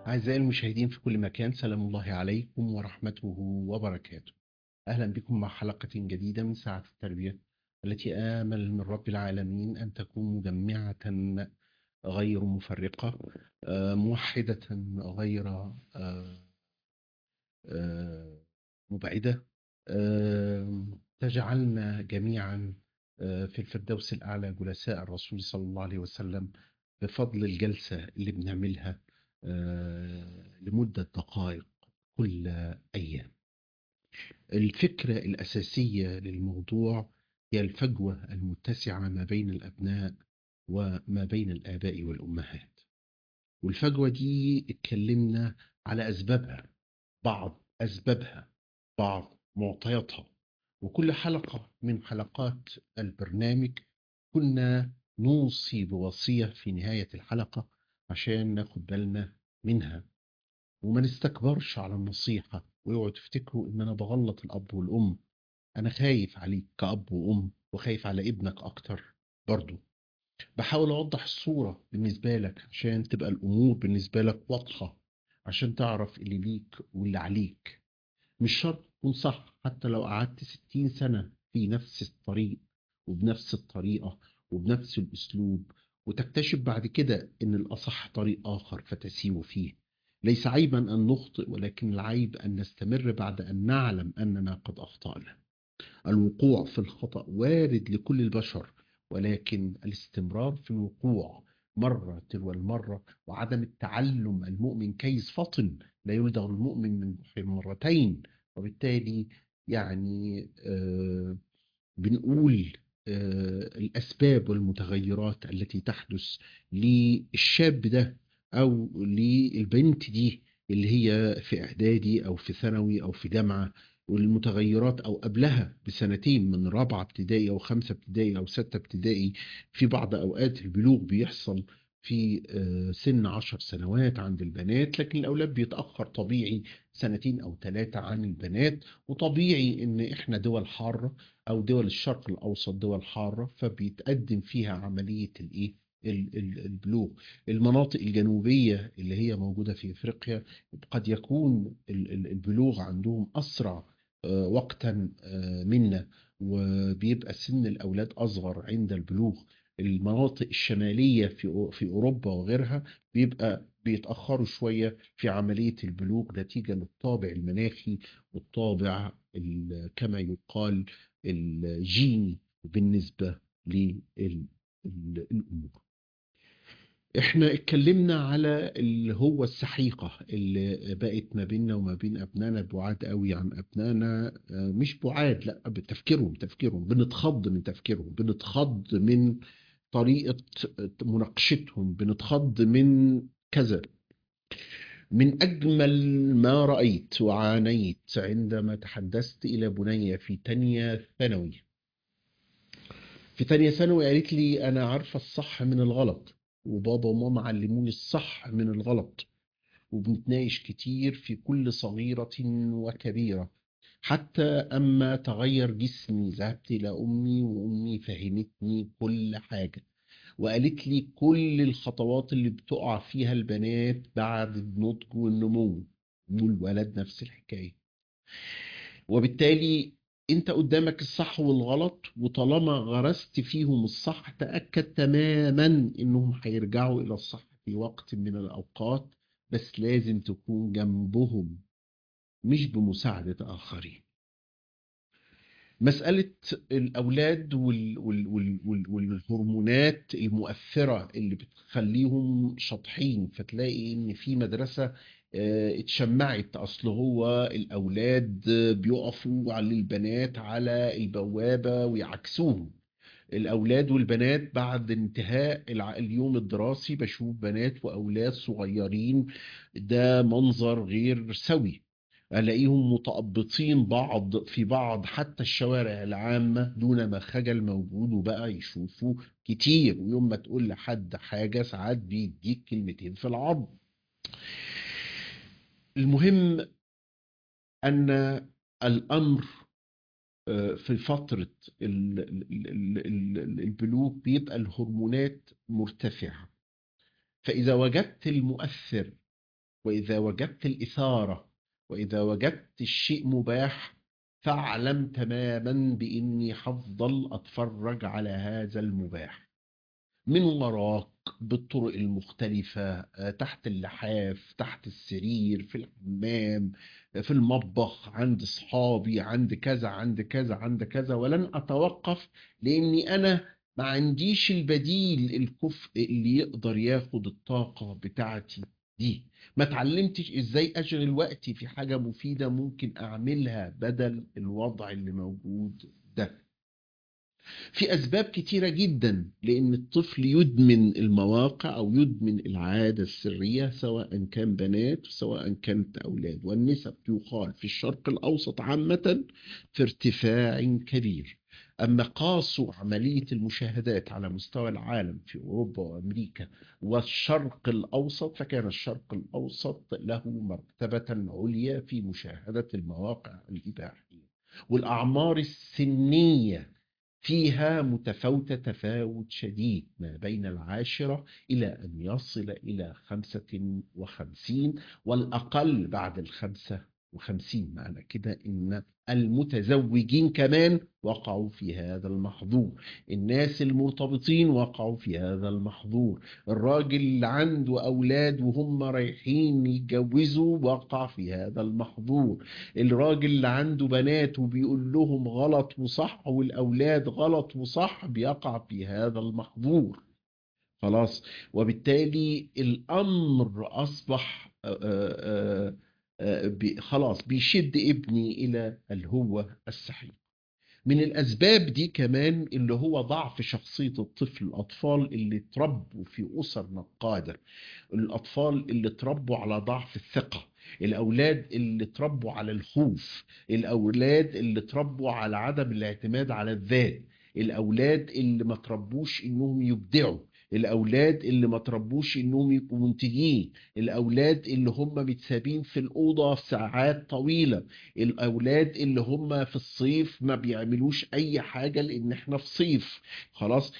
أعزائي المشاهدين في كل مكان سلام الله عليكم ورحمته وبركاته أهلا بكم مع حلقة جديدة من ساعة التربية التي آمل من رب العالمين أن تكون مجمعة غير مفرقة آه، موحدة غير آه، آه، مبعدة آه، تجعلنا جميعا آه، في الفردوس الأعلى جلساء الرسول صلى الله عليه وسلم بفضل الجلسة اللي بنعملها آه، لمدة دقائق كل أيام الفكرة الأساسية للموضوع هي الفجوة المتسعة ما بين الأبناء وما بين الآباء والأمهات والفجوة دي اتكلمنا على أسبابها بعض أسبابها بعض معطياتها وكل حلقة من حلقات البرنامج كنا نوصي بوصية في نهاية الحلقة عشان ناخد بالنا منها وما نستكبرش على النصيحة واوعوا تفتكروا ان انا بغلط الاب والام انا خايف عليك كأب وام وخايف على ابنك اكتر برضو بحاول اوضح الصورة بالنسبة لك عشان تبقى الامور بالنسبة لك واضحة عشان تعرف اللي ليك واللي عليك مش شرط تكون صح حتى لو قعدت ستين سنة في نفس الطريق وبنفس الطريقة وبنفس الأسلوب وتكتشف بعد كده إن الأصح طريق آخر فتسير فيه ليس عيبا أن نخطئ ولكن العيب أن نستمر بعد أن نعلم أننا قد أخطأنا الوقوع في الخطأ وارد لكل البشر ولكن الاستمرار في الوقوع مرة تلو المرة وعدم التعلم المؤمن كيس فطن لا يلدغ المؤمن من بحر مرتين وبالتالي يعني آه بنقول آه الأسباب والمتغيرات التي تحدث للشاب ده أو للبنت دي اللي هي في إعدادي أو في ثانوي أو في جامعة والمتغيرات أو قبلها بسنتين من رابعة ابتدائي أو خمسة ابتدائي أو ستة ابتدائي في بعض أوقات البلوغ بيحصل في آه، سن عشر سنوات عند البنات لكن الأولاد بيتأخر طبيعي سنتين أو ثلاثة عن البنات وطبيعي إن إحنا دول حارة أو دول الشرق الأوسط دول حارة فبيتقدم فيها عملية الإيه ال- ال- البلوغ المناطق الجنوبية اللي هي موجودة في إفريقيا قد يكون ال- ال- البلوغ عندهم أسرع آه، وقتا آه، منا وبيبقى سن الأولاد أصغر عند البلوغ المناطق الشمالية في أو- في أوروبا وغيرها بيبقى بيتأخروا شوية في عملية البلوغ نتيجة للطابع المناخي والطابع ال- كما يقال الجيني بالنسبة للأمور احنا اتكلمنا على اللي هو السحيقة اللي بقت ما بيننا وما بين ابنائنا بعاد قوي عن ابنائنا آه، مش بعاد لا بتفكيرهم تفكيرهم بنتخض من تفكيرهم بنتخض من طريقة مناقشتهم بنتخض من كذا من أجمل ما رأيت وعانيت عندما تحدثت إلى بنية في تانية ثانوي في تانية ثانوي قالت لي أنا عارفة الصح من الغلط وبابا وماما علموني الصح من الغلط وبنتناقش كتير في كل صغيرة وكبيرة حتى أما تغير جسمي ذهبت إلى أمي وأمي فهمتني كل حاجة وقالت لي كل الخطوات اللي بتقع فيها البنات بعد النضج والنمو والولد نفس الحكاية وبالتالي انت قدامك الصح والغلط وطالما غرست فيهم الصح تأكد تماما انهم هيرجعوا الى الصح في وقت من الاوقات بس لازم تكون جنبهم مش بمساعدة آخرين مسألة الأولاد وال وال وال وال والهرمونات المؤثرة اللي بتخليهم شطحين فتلاقي إن في مدرسة آه، اتشمعت أصل هو الأولاد بيقفوا على البنات على البوابة ويعكسوهم الأولاد والبنات بعد انتهاء الع- اليوم الدراسي بشوف بنات وأولاد صغيرين ده منظر غير سوي ألاقيهم متقبطين بعض في بعض حتى الشوارع العامة دون ما خجل موجود وبقى يشوفوا كتير ويوم ما تقول لحد حاجة ساعات بيديك كلمتين في العرض المهم أن الأمر آه، في فترة ال- ال- ال- ال- البلوغ بيبقى الهرمونات مرتفعة فإذا وجدت المؤثر وإذا وجدت الإثارة وإذا وجدت الشيء مباح فاعلم تماما بإني هفضل أتفرج على هذا المباح من وراك بالطرق المختلفة آه، تحت اللحاف تحت السرير في الحمام في المطبخ عند صحابي عند كذا عند كذا عند كذا ولن أتوقف لأني أنا ما عنديش البديل الكفء اللي يقدر ياخد الطاقة بتاعتي دي ما اتعلمتش ازاي اشغل وقتي في حاجة مفيدة ممكن اعملها بدل الوضع اللي موجود ده في أسباب كتيرة جدا لأن الطفل يدمن المواقع أو يدمن العادة السرية سواء كان بنات سواء كانت أولاد والنسب يقال في الشرق الأوسط عامة في ارتفاع كبير أما قاسوا عملية المشاهدات على مستوى العالم في أوروبا وأمريكا والشرق الأوسط فكان الشرق الأوسط له مرتبة عليا في مشاهدة المواقع الإباحية والأعمار السنية فيها متفاوتة تفاوت شديد ما بين العاشرة إلى أن يصل إلى خمسة وخمسين والأقل بعد الخمسة وخمسين معنى كده إن المتزوجين كمان وقعوا في هذا المحظور الناس المرتبطين وقعوا في هذا المحظور الراجل اللي عنده أولاد وهم رايحين يتجوزوا وقع في هذا المحظور الراجل اللي عنده بنات وبيقول لهم غلط وصح والأولاد غلط وصح بيقع في هذا المحظور خلاص وبالتالي الأمر أصبح آآ آآ بي خلاص بيشد ابني إلى الهوة السحيق من الأسباب دي كمان اللي هو ضعف شخصية الطفل الأطفال اللي تربوا في أسر نقادة الأطفال اللي تربوا على ضعف الثقة الأولاد اللي تربوا على الخوف الأولاد اللي تربوا على عدم الاعتماد على الذات الأولاد اللي ما تربوش إنهم يبدعوا الاولاد اللي ما تربوش انهم يبقوا منتجين الاولاد اللي هم متسابين في الاوضه في ساعات طويله الاولاد اللي هم في الصيف ما بيعملوش اي حاجه لان احنا في صيف خلاص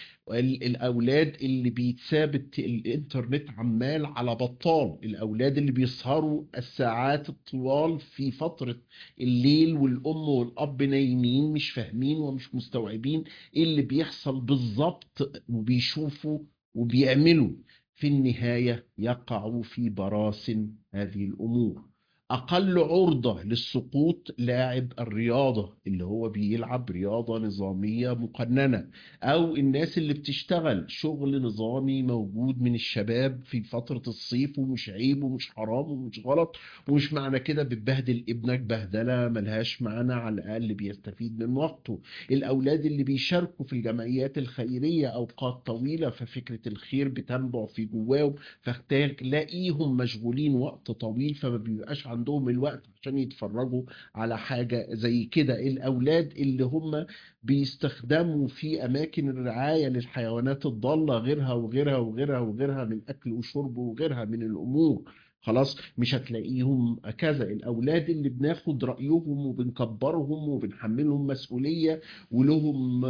الاولاد اللي بيتساب الانترنت عمال على بطال الاولاد اللي بيسهروا الساعات الطوال في فتره الليل والام والاب نايمين مش فاهمين ومش مستوعبين ايه اللي بيحصل بالظبط وبيشوفوا وبيعملوا في النهايه يقعوا في براسن هذه الامور أقل عرضة للسقوط لاعب الرياضة اللي هو بيلعب رياضة نظامية مقننة أو الناس اللي بتشتغل شغل نظامي موجود من الشباب في فترة الصيف ومش عيب ومش حرام ومش غلط ومش معنى كده بتبهدل ابنك بهدلة ملهاش معنى على الأقل بيستفيد من وقته الأولاد اللي بيشاركوا في الجمعيات الخيرية أوقات طويلة ففكرة الخير بتنبع في جواهم فتلاقيهم مشغولين وقت طويل فما بيبقاش عندهم الوقت عشان يتفرجوا على حاجة زي كده الأولاد اللي هم بيستخدموا في أماكن الرعاية للحيوانات الضالة غيرها وغيرها وغيرها وغيرها من أكل وشرب وغيرها من الأمور خلاص مش هتلاقيهم كذا الاولاد اللي بناخد رايهم وبنكبرهم وبنحملهم مسؤوليه ولهم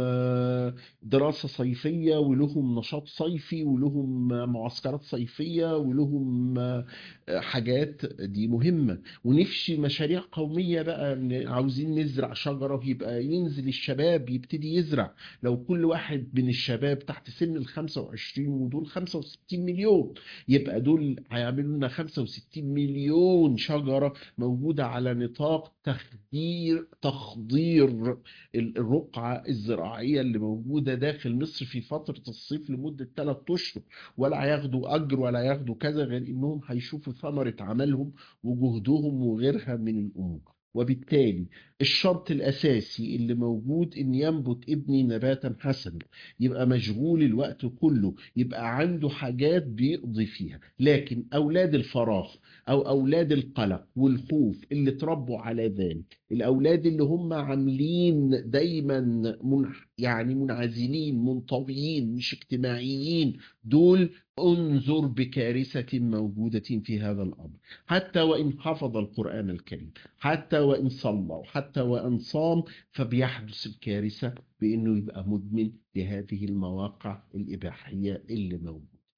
دراسه صيفيه ولهم نشاط صيفي ولهم معسكرات صيفيه ولهم حاجات دي مهمه ونفشي مشاريع قوميه بقى عاوزين نزرع شجره يبقى ينزل الشباب يبتدي يزرع لو كل واحد من الشباب تحت سن ال 25 ودول 65 مليون يبقى دول هيعملوا لنا 65 مليون شجرة موجودة على نطاق تخدير تخضير الرقعة الزراعية اللي موجودة داخل مصر في فترة الصيف لمدة ثلاثة أشهر ولا هياخدوا أجر ولا هياخدوا كذا غير إنهم هيشوفوا ثمرة عملهم وجهدهم وغيرها من الأمور وبالتالي الشرط الأساسي اللي موجود إن ينبت ابني نباتا حسنا يبقى مشغول الوقت كله يبقى عنده حاجات بيقضي فيها لكن أولاد الفراغ أو أولاد القلق والخوف اللي تربوا على ذلك الأولاد اللي هم عاملين دايما منح يعني منعزلين منطويين مش اجتماعيين دول انظر بكارثة موجودة في هذا الأمر حتى وإن حفظ القرآن الكريم حتى وإن صلى حتى وإن صام فبيحدث الكارثة بأنه يبقى مدمن لهذه المواقع الإباحية اللي موجودة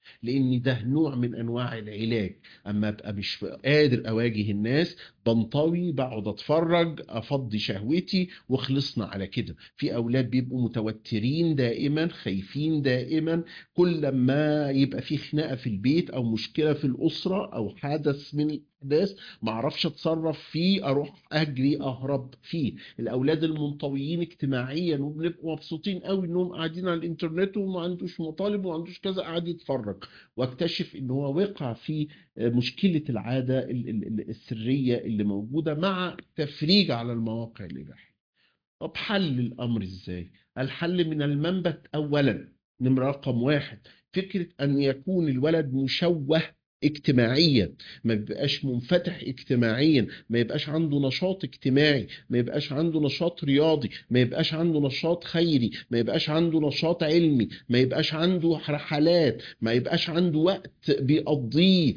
لان ده نوع من انواع العلاج اما ابقى مش قادر اواجه الناس بنطوي بقعد اتفرج افضي شهوتي وخلصنا على كده في اولاد بيبقوا متوترين دائما خايفين دائما كل ما يبقى في خناقه في البيت او مشكله في الاسره او حدث من الاحداث ما اعرفش اتصرف فيه اروح اجري اهرب فيه الاولاد المنطويين اجتماعيا وبنبقوا مبسوطين قوي انهم قاعدين على الانترنت وما عندوش مطالب وما عندوش كذا قاعد يتفرج واكتشف ان هو وقع في مشكله العاده ال- ال- ال- السريه اللي موجوده مع تفريج على المواقع الاباحيه طب حل الامر ازاي الحل من المنبت اولا نمره رقم واحد فكره ان يكون الولد مشوه اجتماعيا ما يبقاش منفتح اجتماعيا ما يبقاش عنده نشاط اجتماعي ما يبقاش عنده نشاط رياضي ما يبقاش عنده نشاط خيري ما يبقاش عنده نشاط علمي ما يبقاش عنده رحلات ما يبقاش عنده وقت بيقضيه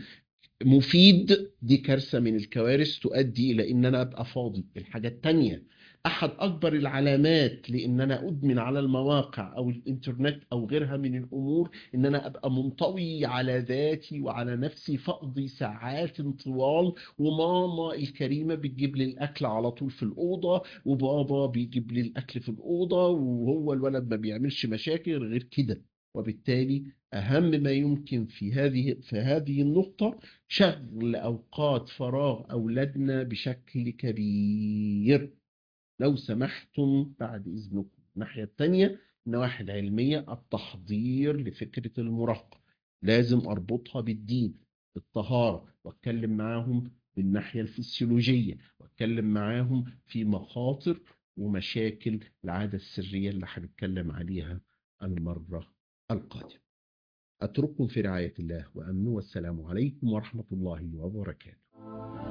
مفيد دي كارثة من الكوارث تؤدي إلى إن أنا أبقى فاضي الحاجة التانية أحد أكبر العلامات لإن أنا أدمن على المواقع أو الإنترنت أو غيرها من الأمور إن أنا أبقى منطوي على ذاتي وعلى نفسي فأقضي ساعات طوال وماما الكريمة بتجيب لي الأكل على طول في الأوضة وبابا بيجيب لي الأكل في الأوضة وهو الولد ما بيعملش مشاكل غير كده وبالتالي أهم ما يمكن في هذه في هذه النقطة شغل أوقات فراغ أولادنا بشكل كبير لو سمحتم بعد إذنكم الناحية الثانية النواحي العلمية التحضير لفكرة المراهقة لازم أربطها بالدين بالطهارة وأتكلم معاهم بالناحية الفسيولوجية وأتكلم معاهم في مخاطر ومشاكل العادة السرية اللي هنتكلم عليها المرة القادمة أترككم في رعاية الله وأمنه والسلام عليكم ورحمة الله وبركاته